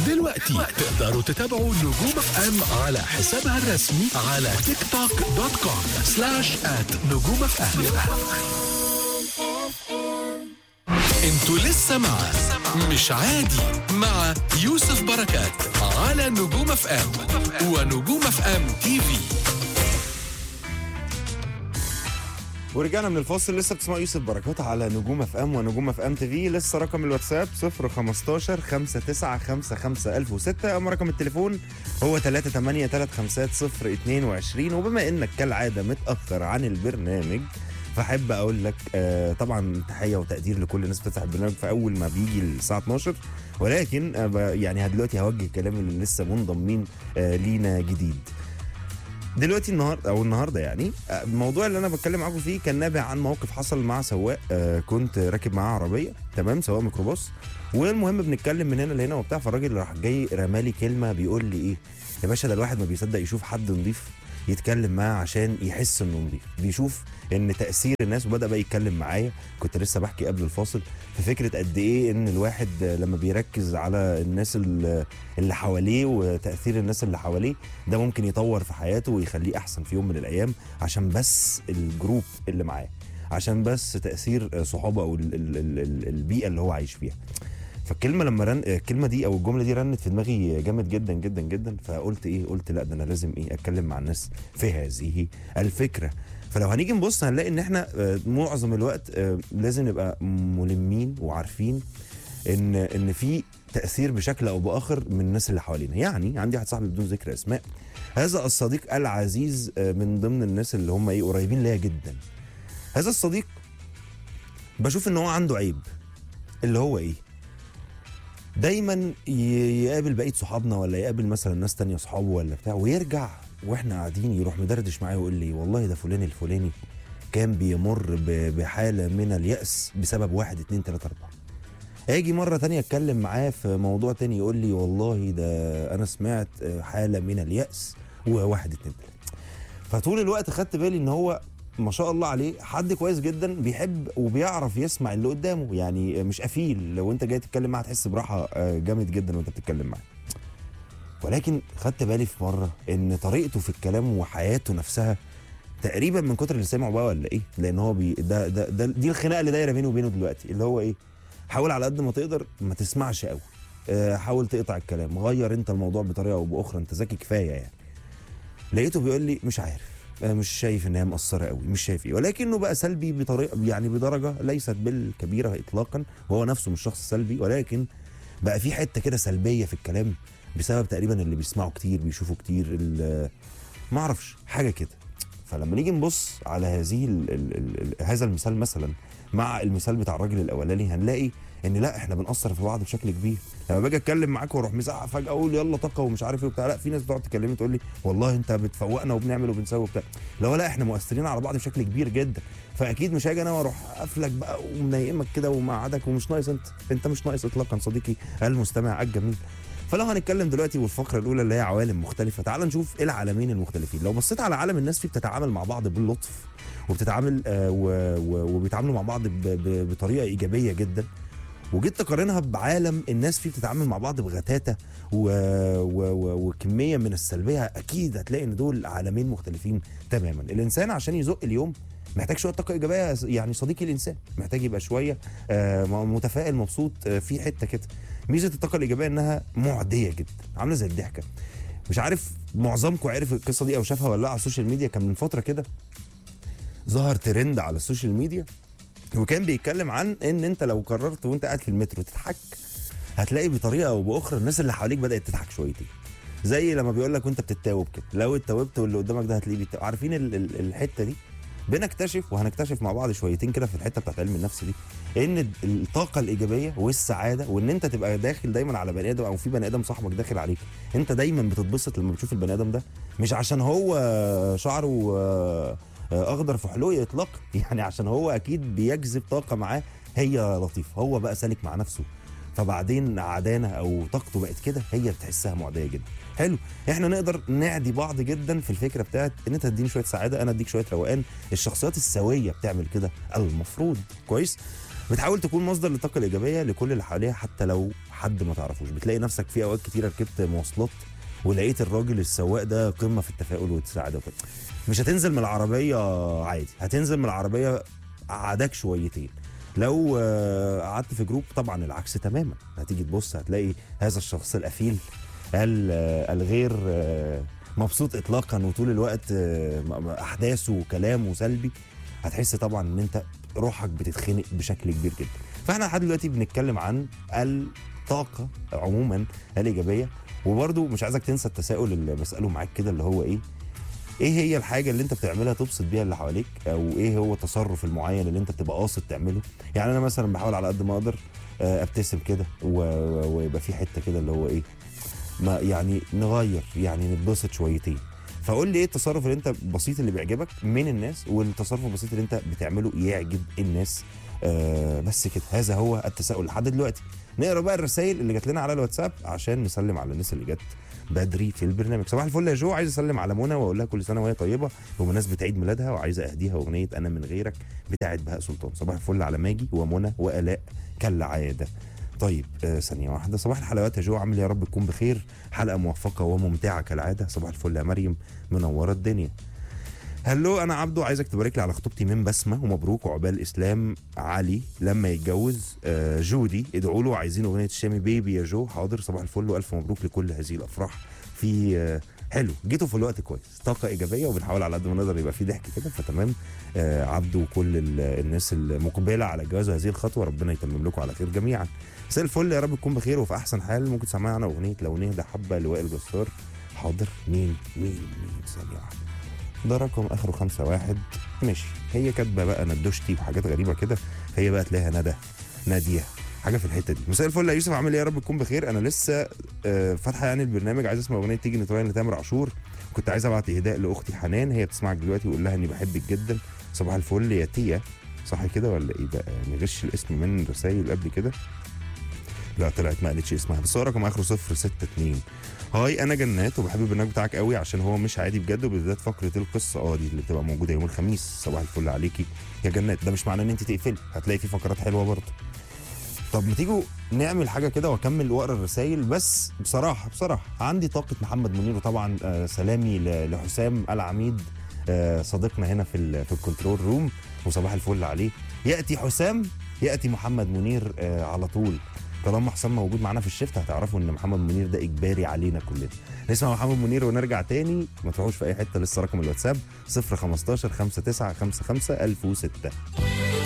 دلوقتي تقدروا تتابعوا نجوم اف ام على حسابها الرسمي على تيك توك دوت كوم سلاش ات نجوم اف ام انتوا لسه مع مش عادي مع يوسف بركات على نجوم اف ام ونجوم اف ام تي في ورجعنا من الفاصل لسه بتسمعوا يوسف بركات على نجوم اف ام ونجوم اف ام تي في لسه رقم الواتساب 015 5955 1006 اما رقم التليفون هو 3835022 وبما انك كالعاده متاخر عن البرنامج فاحب اقول لك آه طبعا تحيه وتقدير لكل الناس بتفتح البرنامج في اول ما بيجي الساعه 12 ولكن آه ب- يعني دلوقتي هوجه كلام اللي لسه منضمين آه لينا جديد دلوقتي النهارده او النهارده يعني آه، الموضوع اللي انا بتكلم معاكم فيه كان نابع عن موقف حصل مع سواق آه، كنت راكب معاه عربيه تمام سواق ميكروباص والمهم بنتكلم من هنا لهنا وبتاع فالراجل راح جاي رمالي كلمه بيقول لي ايه يا باشا ده الواحد ما بيصدق يشوف حد نضيف يتكلم معاه عشان يحس انه نضيف بيشوف ان تاثير الناس وبدا بقى يتكلم معايا كنت لسه بحكي قبل الفاصل في فكره قد ايه ان الواحد آه، لما بيركز على الناس ال- اللي حواليه وتاثير الناس اللي حواليه ده ممكن يطور في حياته ويخليه احسن في يوم من الايام عشان بس الجروب اللي معاه عشان بس تاثير صحابه او ال ال ال ال البيئه اللي هو عايش فيها فالكلمه لما رن الكلمه دي او الجمله دي رنت في دماغي جامد جدا جدا جدا فقلت ايه قلت لا ده انا لازم ايه اتكلم مع الناس في هذه الفكره فلو هنيجي نبص هنلاقي ان احنا آه، معظم الوقت آه، لازم نبقى ملمين وعارفين ان ان في تاثير بشكل او باخر من الناس اللي حوالينا يعني عندي واحد صاحبي بدون ذكر اسماء هذا الصديق العزيز آه، من ضمن الناس اللي هم ايه قريبين ليا جدا هذا الصديق بشوف ان هو عنده عيب اللي هو ايه دايما ي- يقابل بقيه صحابنا ولا يقابل مثلا ناس تانية صحابه ولا بتاع ويرجع واحنا قاعدين يروح مدردش معايا ويقول لي والله ده فلان الفلاني كان بيمر ب- بحاله من اليأس بسبب واحد اتنين تلاته اربعه اجي مره تانية اتكلم معاه في موضوع تاني يقول لي والله ده انا سمعت حاله من اليأس وواحد اتنين تلاته فطول الوقت خدت بالي ان هو ما شاء الله عليه حد كويس جدا بيحب وبيعرف يسمع اللي قدامه يعني مش قفيل لو انت جاي تتكلم معاه تحس براحه آه، جامد جدا وانت بتتكلم معاه ولكن خدت بالي في مره ان طريقته في الكلام وحياته نفسها تقريبا من كتر اللي سمعه بقى ولا ايه لان هو بي ده, ده, ده دي الخناقه اللي دايره بينه وبينه دلوقتي اللي هو ايه حاول على قد ما تقدر ما تسمعش قوي آه، حاول تقطع الكلام غير انت الموضوع بطريقه او باخرى انت ذكي كفايه يعني لقيته بيقول لي مش عارف أنا مش شايف ان هي مقصره قوي مش شايف ايه ولكنه بقى سلبي بطريقه يعني بدرجه ليست بالكبيره اطلاقا وهو نفسه مش شخص سلبي ولكن بقى في حته كده سلبيه في الكلام بسبب تقريبا اللي بيسمعوا كتير بيشوفوا كتير ال- ما اعرفش حاجه كده فلما نيجي نبص على هذه ال ال ال ال هذا المثال مثلا مع المثال بتاع الراجل الاولاني هنلاقي ان لا احنا بنأثر في بعض بشكل كبير لما باجي اتكلم معاك واروح مزعق فجاه اقول يلا طاقه ومش عارف ايه وبتاع لا في ناس بتقعد تكلمني تقول لي والله انت بتفوقنا وبنعمل وبنسوي وبتاع لا لا احنا مؤثرين على بعض بشكل كبير جدا فاكيد مش هاجي انا واروح قافلك بقى ومنيمك كده ومقعدك ومش ناقص انت انت مش ناقص اطلاقا صديقي المستمع الجميل فلو هنتكلم دلوقتي والفقره الاولى اللي هي عوالم مختلفه تعال نشوف ايه العالمين المختلفين لو بصيت على عالم الناس فيه بتتعامل مع بعض باللطف وبتتعامل آه و- و- وبيتعاملوا مع بعض ب- ب- بطريقه ايجابيه جدا وجيت تقارنها بعالم الناس فيه بتتعامل مع بعض بغتاتة و... و... و... وكمية من السلبية أكيد هتلاقي إن دول عالمين مختلفين تماما الإنسان عشان يزق اليوم محتاج شوية طاقة إيجابية يعني صديقي الإنسان محتاج يبقى شوية آه، متفائل مبسوط آه، في حتة كده ميزة الطاقة الإيجابية إنها معدية جدا عاملة زي الضحكة مش عارف معظمكم عارف القصة دي أو شافها ولا لا على السوشيال ميديا كان من فترة كده ظهر ترند على السوشيال ميديا وكان بيتكلم عن ان انت لو قررت وانت قاعد في المترو تضحك هتلاقي بطريقه او باخرى الناس اللي حواليك بدات تضحك شويتين زي لما بيقول لك وانت بتتاوب كده لو اتاوبت واللي قدامك ده هتلاقيه بيتاوب عارفين ال ال الحته دي بنكتشف وهنكتشف مع بعض شويتين كده في الحته بتاعت علم النفس دي ان الطاقه الايجابيه والسعاده وان انت تبقى داخل دايما على بني ادم او في بني ادم صاحبك داخل عليك انت دايما بتتبسط لما بتشوف البني ادم ده مش عشان هو شعره آه، آه، اخضر في حلوقي اطلاقا يعني عشان هو اكيد بيجذب طاقه معاه هي لطيفه هو بقى سالك مع نفسه فبعدين عدانه او طاقته بقت كده هي بتحسها معديه جدا حلو احنا نقدر نعدي بعض جدا في الفكره بتاعت ان انت تديني شويه سعاده انا اديك شويه روقان الشخصيات السويه بتعمل كده المفروض كويس بتحاول تكون مصدر للطاقه الايجابيه لكل اللي حواليها حتى لو حد ما تعرفوش بتلاقي نفسك في اوقات كتيره ركبت مواصلات ولقيت الراجل السواق ده قمه في التفاؤل والسعاده وكده مش هتنزل من العربيه عادي هتنزل من العربيه قعدك شويتين لو آه، قعدت في جروب طبعا العكس تماما هتيجي تبص هتلاقي هذا الشخص القفيل ال- آه، الغير آه، مبسوط اطلاقا وطول الوقت آه، م- م- احداثه وكلامه سلبي هتحس طبعا ان انت روحك بتتخنق بشكل كبير جدا فاحنا لحد دلوقتي بنتكلم عن الطاقه عموما الايجابيه وبرده مش عايزك تنسى التساؤل اللي بساله معاك كده اللي هو ايه ايه هي الحاجه اللي انت بتعملها تبسط بيها اللي حواليك او ايه هو التصرف المعين اللي انت بتبقى قاصد تعمله يعني انا مثلا بحاول على قد ما اقدر آه، ابتسم كده و- ويبقى في حته كده اللي هو ايه ما يعني نغير يعني نتبسط شويتين فقول لي ايه التصرف اللي انت بسيط اللي بيعجبك من الناس والتصرف البسيط اللي انت بتعمله يعجب الناس آه بس كده هذا هو التساؤل لحد دلوقتي نقرا بقى الرسائل اللي جات لنا على الواتساب عشان نسلم على الناس اللي جت بدري في البرنامج صباح الفل يا جو عايز اسلم على منى واقول لها كل سنه وهي طيبه بمناسبه عيد ميلادها وعايزه اهديها اغنيه انا من غيرك بتاعت بهاء سلطان صباح الفل على ماجي ومنى والاء كالعاده طيب آه ثانية واحدة صباح الحلوات يا جو عامل يا رب تكون بخير حلقة موفقة وممتعة كالعادة صباح الفل يا مريم منورة الدنيا هلو انا عبدو عايزك تبارك لي على خطوبتي من بسمه ومبروك وعقبال اسلام علي لما يتجوز آه، جودي ادعوا له عايزين اغنيه الشامي بيبي يا جو حاضر صباح الفل والف مبروك لكل هذه الافراح في آه، حلو جيتوا في الوقت كويس طاقه ايجابيه وبنحاول على قد ما نقدر يبقى في ضحك كده فتمام آه، عبدو وكل ال- الناس المقبله على جواز هذه الخطوه ربنا يتمم لكم على خير جميعا مساء الفل يا رب تكون بخير وفي احسن حال ممكن تسمعنا اغنيه لو نهدى حبه لوائل جسار حاضر مين مين مين ثانيه واحده ده رقم اخره خمسة واحد ماشي هي كاتبه بقى ندوشتي وحاجات غريبه كده هي بقى تلاقيها ندى ناديه حاجه في الحته دي مساء الفل يا يوسف عامل ايه يا رب تكون بخير انا لسه آه، فاتحه يعني البرنامج عايز اسمع اغنيه تيجي نتراين لتامر عاشور كنت عايز ابعت اهداء لاختي حنان هي بتسمعك دلوقتي واقول لها اني بحبك جدا صباح الفل يا تيا صح كده ولا ايه بقى نغش الاسم من الرسايل قبل كده لا طلعت ما قالتش اسمها بس هو رقم اخره 062 هاي انا جنات وبحب البرنامج بتاعك قوي عشان هو مش عادي بجد وبالذات فقره القصه اه دي اللي بتبقى موجوده يوم الخميس صباح الفل عليكي يا جنات ده مش معناه ان انت تقفلي هتلاقي في فقرات حلوه برضه طب ما تيجوا نعمل حاجه كده واكمل واقرا الرسايل بس بصراحه بصراحه عندي طاقه محمد منير وطبعا آه، سلامي ل- لحسام العميد آه، صديقنا هنا في ال- في الكنترول روم وصباح الفل عليه ياتي حسام ياتي محمد منير آه، على طول طالما حسام موجود معانا في الشفت هتعرفوا ان محمد منير ده اجباري علينا كلنا نسمع محمد منير ونرجع تاني ما تروحوش في اي حته لسه رقم الواتساب 015 59 55 1006